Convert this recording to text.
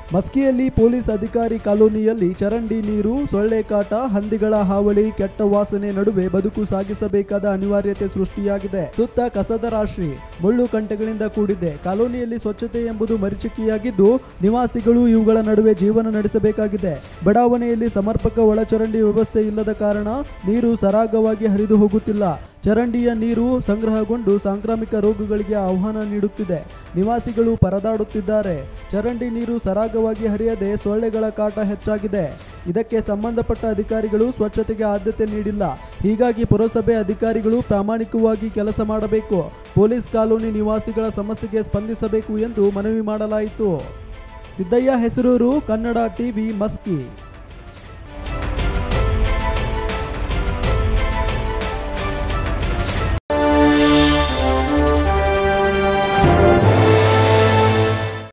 ಮಸ್ಕಿಯಲ್ಲಿ police ಅಧಿಕಾರಿ ಕಾಲೋನಿಯಲ್ಲಿ ಚರಂಡಿ ನೀರು ಸೊಳ್ಳೆ ಕಾಟ ಹಂದಿಗಳ ಹಾವಳಿ ಕೆಟ್ಟ ವಾಸನೆ ನಡುವೆ ಬದುಕು ಸಾಗಿಸಬೇಕಾದ ಅನಿವಾರ್ಯತೆ ಸೃಷ್ಟಿಯಾಗಿದೆ ಸುತ್ತ ಕಸದ ರಾಶಿ ಮುಳ್ಳು ಕಂಟೆಗಳಿಂದ ಕೂಡಿದೆ ಕಾಲೋನಿಯಲ್ಲಿ ಸ್ವಚ್ಛತೆ ಎಂಬುದು ಮರೀಚಿಕೆಯಾಗಿದ್ದು ನಿವಾಸಿಗಳು ಇವುಗಳ ನಡುವೆ ಜೀವನ ನಡೆಸಬೇಕಾಗಿದೆ ಬಡಾವಣೆಯಲ್ಲಿ ಸಮರ್ಪಕ ಒಳಚರಂಡಿ ವ್ಯವಸ್ಥೆ ಇಲ್ಲದ ಕಾರಣ ನೀರು ಸರಾಗವಾಗಿ ಹರಿದು ಹೋಗುತ್ತಿಲ್ಲ ಚರಂಡಿಯ ನೀರು ಸಂಗ್ರಹಗೊಂಡು ಸಾಂಕ್ರಾಮಿಕ ರೋಗಗಳಿಗೆ ಆಹ್ವಾನ ನೀಡುತ್ತಿದೆ ನಿವಾಸಿಗಳು ಪರದಾಡುತ್ತಿದ್ದಾರೆ ಚರಂಡಿ ನೀರು ಸರಾಗವಾಗಿ ಹರಿಯದೆ ಸೊಳ್ಳೆಗಳ ಕಾಟ ಹೆಚ್ಚಾಗಿದೆ ಇದಕ್ಕೆ ಸಂಬಂಧಪಟ್ಟ ಅಧಿಕಾರಿಗಳು ಸ್ವಚ್ಛತೆಗೆ ಆದ್ಯತೆ ನೀಡಿಲ್ಲ ಹೀಗಾಗಿ ಪುರಸಭೆ ಅಧಿಕಾರಿಗಳು ಪ್ರಾಮಾಣಿಕವಾಗಿ ಕೆಲಸ ಮಾಡಬೇಕು ಪೊಲೀಸ್ ಕಾಲೋನಿ ನಿವಾಸಿಗಳ ಸಮಸ್ಯೆಗೆ ಸ್ಪಂದಿಸಬೇಕು ಎಂದು ಮನವಿ ಮಾಡಲಾಯಿತು ಸಿದ್ದಯ್ಯ ಹೆಸರೂರು ಕನ್ನಡ ಟಿವಿ ಮಸ್ಕಿ